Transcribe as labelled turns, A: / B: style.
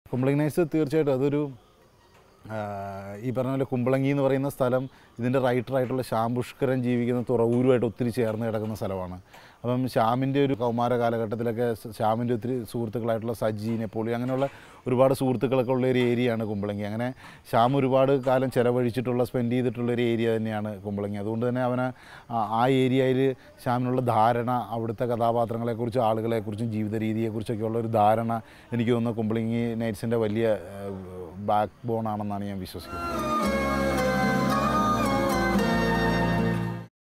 A: Kumbalangi nights തീർച്ചയായിട്ടും അതൊരു ആ, ഈ പറഞ്ഞ പോലെ കുമ്പളങ്ങി എന്ന് പറയുന്ന സ്ഥലം ഇതിൻ്റെ റൈറ്ററായിട്ടുള്ള ശ്യാം പുഷ്കരൻ ജീവിക്കുന്ന തുറവൂരുമായിട്ട് ഒത്തിരി ചേർന്ന് കിടക്കുന്ന സ്ഥലമാണ് അപ്പം ശ്യാമിൻ്റെ ഒരു കൗമാര കാലഘട്ടത്തിലൊക്കെ സ- ശ്യാമിൻ്റെ ഒത്തിരി സുഹൃത്തുക്കളായിട്ടുള്ള സജി നെപ്പോളി അങ്ങനെയുള്ള ഒരുപാട് സുഹൃത്തുക്കളൊക്കെ ഉള്ള ഒരു ഏരിയയാണ് കുമ്പളങ്ങി അങ്ങനെ ശ്യാം ഒരുപാട് കാലം ചിലവഴിച്ചിട്ടുള്ള സ്പെൻഡ് ചെയ്തിട്ടുള്ള ഒരു ഏരിയ തന്നെയാണ് കുമ്പളങ്ങി അതുകൊണ്ട് തന്നെ അവന് ആ- ആ ഏരിയയിൽ ശ്യാമിനുള്ള ധാരണ അവിടുത്തെ കഥാപാത്രങ്ങളെക്കുറിച്ചും ആളുകളെക്കുറിച്ചും ജീവിത രീതിയെക്കുറിച്ചൊക്കെ ഉള്ള ഒരു ധാരണ എനിക്ക് തോന്നുന്നു കുമ്പളങ്ങി നൈറ്റ്സിൻ്റെ വലിയ ബാക്ക് ബോൺ ആണെന്നാണ് ഞാൻ വിശ്വസിക്കുന്നത്